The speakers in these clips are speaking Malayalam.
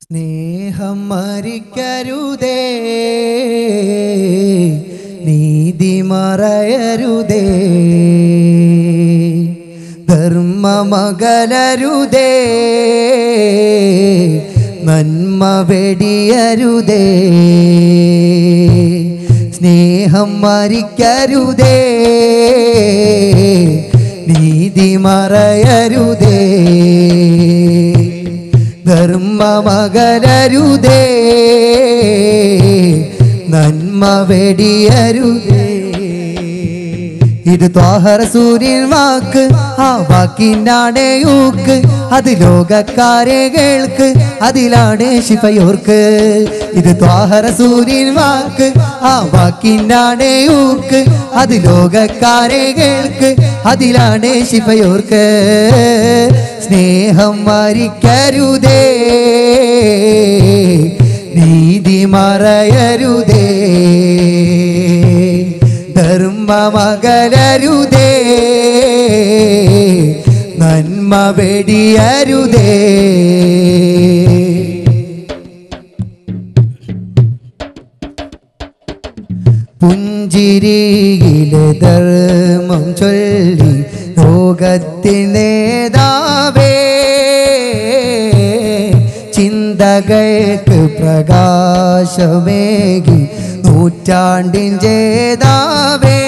സ്നേഹം മരിക്കരുതേ നീതി മറയരുതേ ധർമ്മമകലരുതേ നന്മ വെടിയരുതേ സ്നേഹം മരിക്കരുതേ നീതി മറയരുതേ ധർമ്മമകലരുതേ നന്മ വെടിയരുതേ ഇത് ത്വാഹറ സൂര്യൻ വാക്ക് ആ വാക്കിനാണ് യൂക്ക് അത് ലോകക്കാരെ കേൾക്ക് അതിലാണ് ശിഫയോർക്ക് ഇത് ത്വാഹറ സൂര്യൻ വാക്ക് ആ വാക്കിനാണ് യൂക്ക് അത് ലോകക്കാരെ കേൾക്ക് അതിലാണ് ശിഫയോർക്ക് സ്നേഹം മരിക്കരുതേ നീതി മറയരുതേ ധർമ്മമകലരുതേ നന്മ വെടിയരുതേ പുഞ്ചിരിയിലെ ധർമ്മം ചൊല്ലി ലോകത്തിനേതാവേ ചിന്തകൾക്ക് പ്രകാശമേകി നൂറ്റാണ്ടിൻ ജേതാവേ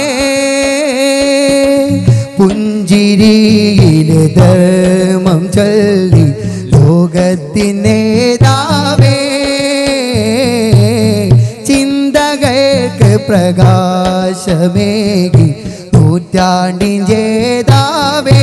പുഞ്ചിരിയിലെ ധർമ്മം ചൊല്ലി ലോകത്തിനേതാവേ ചിന്തകൾക്ക് പ്രകാശമേകി നൂറ്റാണ്ടിൻ ജേതാവേ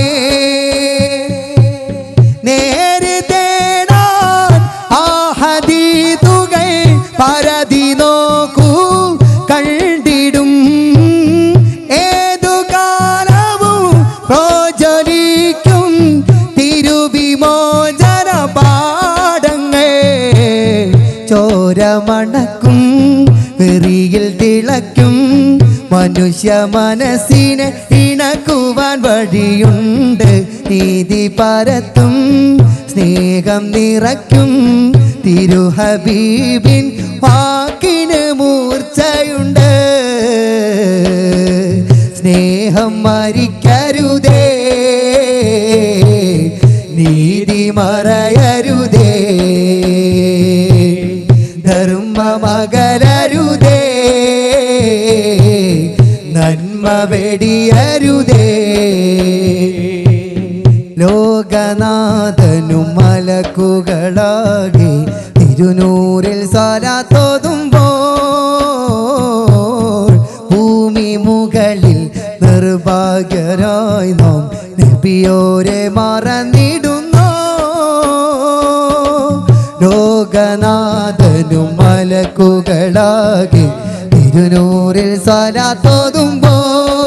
നേര് തേടാൻ ആഹദീതുകൾ പരതി നോക്കൂ കണ്ടിടും ഏതു കാലവും പ്രോജ്വലിക്കും തിരുവിമോചന പാടങ്ങൾ ചോരമണക്കും വെറിയിൽ തിളയ്ക്കും മനുഷ്യ മനസ്സിനെ ഇണക്കുവാൻ വഴിയുണ്ട് നീതി പരത്തും സ്നേഹം നിറയ്ക്കും തിരുഹബീബിൻ വാക്കിന് മൂർച്ചയുണ്ട് സ്നേഹം മരിക്കരുതേ നീതി മറയരുതേ ധർമ്മമകലരുതേ നന്മ വെടിയരുതേ ലോകനാഥനും മലക്കുകളാകെ തിരുനൂറിൽ സാരാത്തോതുമ്പോൾ ഭൂമി മുകളിൽ നിർഭാഗ്യരായി നാം നബിയോരെ മറന്നിടുന്നു ലോകനാഥനും മലക്കുകളാകെ തിരുനൂറിൽ സാരാത്തോതുമ്പോൾ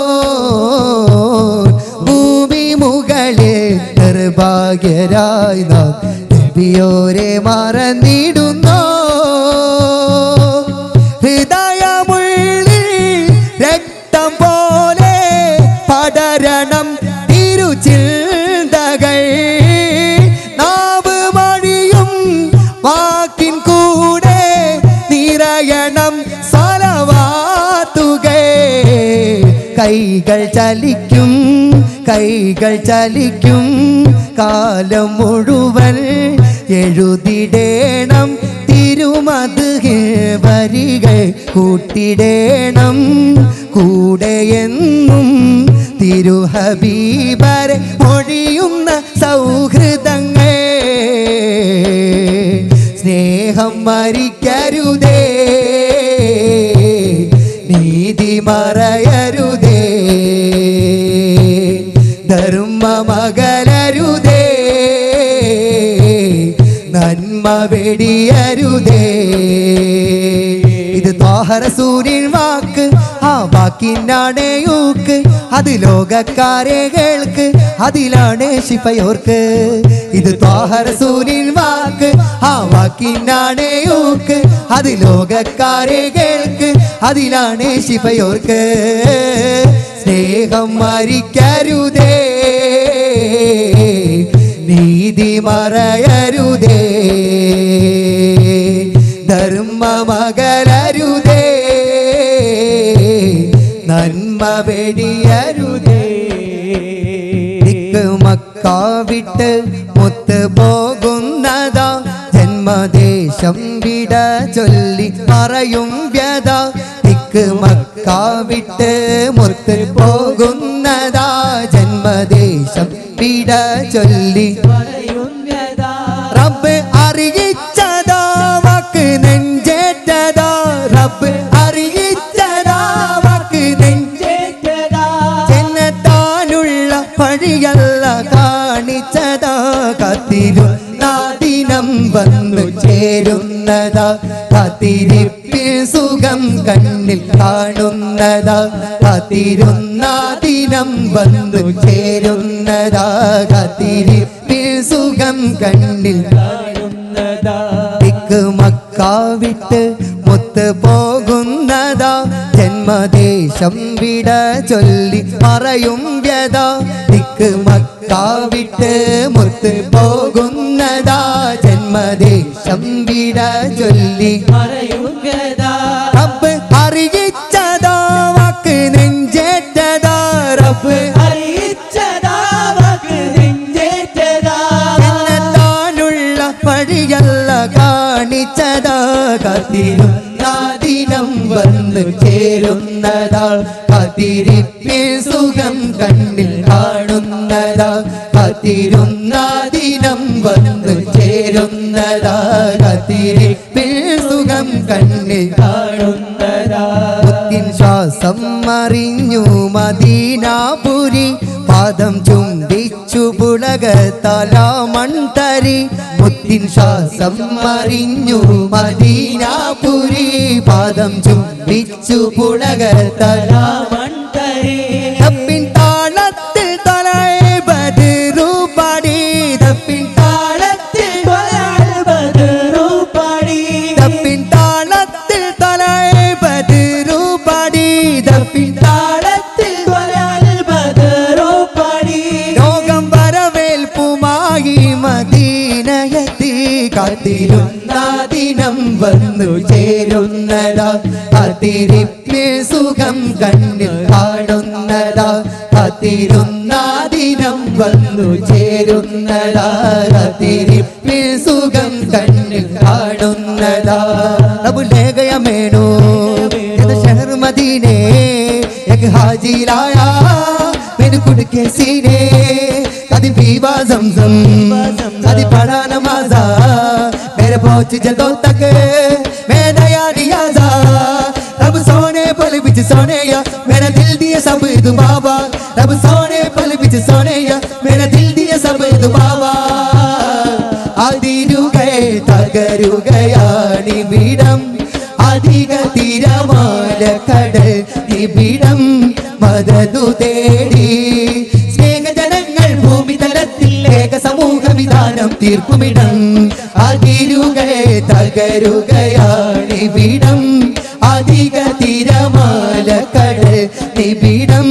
ഭൂമി മുകളിൽ നിർഭാഗ്യരായി നാം നബിയോരെ മറന്നിടുന്നു ഹൃദയമുള്ളിൽ രക്തം പോലെ പടരണം തിരുചിന്തകൾ നാവ് മഴിയും വാക്കിൻ കൂടെ നിറയണം സലവാത്തുകൾ കൈകൾ ചലിക്കും കൈകൾ ചലിക്കും കാലം മുഴുവൻ എഴുതിടേണം തിരുമത് വരികൾ കൂട്ടിടേണം കൂടെയെന്നും തിരുഹബീബരെ മൊഴിയുന്ന സൗഹൃദങ്ങൾ സ്നേഹം മരിക്കരുതേ നീതി മറയരുതേ ധർമ്മമകലരുതേ നന്മ വെടിയരുതേ ഇത് ത്വാഹറ സൂര്യൻ വാക്ക് ആ വാക്കിനാണ് യൂക്ക് അത് ലോകക്കാരെ കേൾക്ക് അതിലാണ് ശിഫയോർക്ക് ഇത് ത്വാഹറ സൂര്യൻ വാക്ക് ആ വാക്കിനാണ് യൂക്ക് അത് ലോകക്കാരെ കേൾക്ക് അതിലാണ് ശിഫയോർക്ക് സ്നേഹം മരിക്കരുതേ നീതി മറയരുതേ നന്മമകലരുതേ നന്മ വെടിയരുതേ ദിക്ക് മക്ക വിട്ട് മുത്ത് പോകുന്നതാ ജന്മദേശം വിട ചൊല്ലി പറയും വ്യത ദിക്ക് മക്ക വിട്ട് മുത്ത് പോകുന്നതാ ജന്മദേശം വിട ചൊല്ലി റബ്ബ് അറിയിച്ചതാ വാക്ക് നെഞ്ചേറ്റതാ റബ്ബ് അറിയിച്ചതാ വാക്ക് നെഞ്ചേറ്റതാ ചെന്നെത്താനുള്ള വഴിയല്ല കാണിച്ചതാ കത്തിരുന്ന ദിനം വന്നു ചേരുന്നതാ കത്തിരിപ്പിൽ സുഖം കണ്ണിൽ കാണുന്നതാ കത്തിരുന്ന ദിനം വന്നു ചേരുന്നതാ കത്തിരിപ്പിൽ സുഖം കണ്ണിൽ ദിക്ക് മക്ക വിട്ട് മുത്ത് പോകുന്നതാ ജന്മദേശം വിട ചൊല്ലി പറയും വ്യത ദിക്ക് മക്ക വിട്ട് മുത്ത് പോകുന്നതാ ജന്മദേശം വിട ചൊല്ലി റബ്ബ് അറിയിച്ചതാ വാക്ക് നെഞ്ചേറ്റതാ റബ്ബ് ചെന്നെത്താനുള്ള വഴിയല്ല കാണിച്ചതാ കത്തിരുന്ന ദിനം വന്നു ചേരുന്നതാ കത്തിരിപ്പിൽ സുഖം കണ്ണിൽ കാണുന്നതാ കത്തിരുന്ന ദിനം വന്നു ചേരുന്നതാ കത്തിരിപ്പിൽ സുഖം കണ്ണിൽ കാണുന്നതാ മുത്തിൻ ശ്വാസം മറിഞ്ഞു മദീനാപുരി പാദം ചുംബിച്ചു പുളകത്തല മൺതരി മുത്തിൻ ശ്വാസം മറിഞ്ഞു മദീനാപുരി പാദം ചുംബിച്ചു പുളകത്തല തപ്പിൻ താളത്തിൽ തലയെ ബദിറുപടി തപ്പിൻ താളത്തിൽ തപ്പിൻ താളത്തിൽ തലയെ ബദിറുപടി തപ്പിൻ താളത്തിൽ ലോകം വരവേൽപ്പുമായി മദീനയത്തി കാത്തിരുന്ന ദിനം വന്നു ചേരുന്നതാ കാത്തിരിപ്പിൽ സുഖം കണ്ണിൽ കാണുന്നതാ കാത്തിരുന്ന ദിനം വന്നു ചേരുന്നതാ കാത്തിരിപ്പിൽ സുഖം കണ്ണിൽ കാണുന്നതാ അബു ലേഖയ മേനോ ഇത് ഷഹർ മദീനെ एक हाजी लाया मैंने कुड़ के सीने कदी पीवा जमजम कदी पढ़ा नमाजा मेरे पहुंच जदों तक मैं नया नियाजा रब सोने पल बिच सोने या मेरा दिल दिए सब दु बाबा रब सोने पल बिच सोने या मेरा दिल दिए सब दु बाबा അതിരുകൈ തകരുകയാണി വിടം അധിക തിരമാല കടൽ നിബിടം മദതു തേടി സ്നേഹജനങ്ങൾ ഭൂമി തലത്തിൽ ഏക സമൂഹ വിധാനം തീർക്കുമിടം അതിരുകൈ തകരുകയാണി വിടം അധിക തിരമാല കടൽ നിബിടം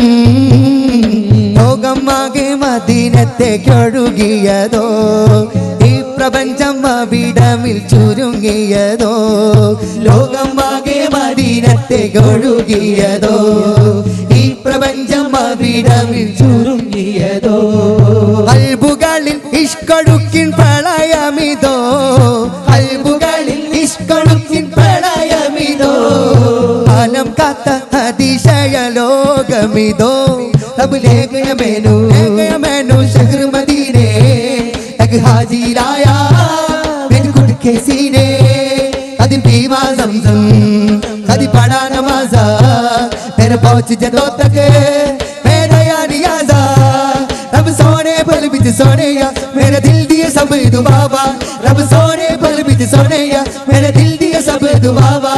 ലോകമാകെ മദീനത്തേക്കൊഴുകിയതോ ഈ പ്രപഞ്ചം അവിടമിൽ ചുരുങ്ങിയതോ ലോകമാകെ മദീനത്തേക്കൊഴുകിയതോ ഈ പ്രപഞ്ചം അവിടമിൽ ചുരുങ്ങിയതോ അൽബുകളിൽ ഇഷ്കടുക്കിൻ പ്രളയമിതോ അൽബുകളിൽ ഇഷ്കടുക്കിൻ പ്രളയമിതോ കാലം കാത്ത അതിശയ ലോകമിതോ റബ്ബ് ले गया मैनू ले गया मैनू शहर मदीने एक हाजी लाया मेरे कुट के सीने कदी पीवा जमजम कदी पढ़ा नमाजा मेरे पहुंच जदों तक मेरा या नियाजा रब सोने पल बिच सोने या मेरे दिल दिए सब दु बाबा रब सोने पल बिच सोने या मेरे दिल दिए सब दु बाबा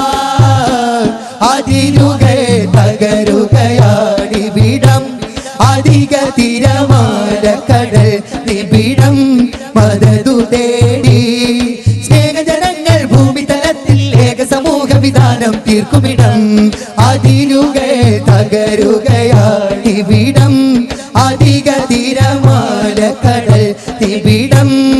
അതിരുകെ തകരുകയാണി വിടം അധിക തിരമാല കടൽ നിബിടം മദതു തേടി സ്നേഹജനങ്ങൾ ഭൂമി തലത്തിൽ ഏക സമൂഹ വിധാനം തീർക്കുമിടം അതിരുകെ തകരുകയാണി വിടം അധിക തിരമാല കടൽ നിബിടം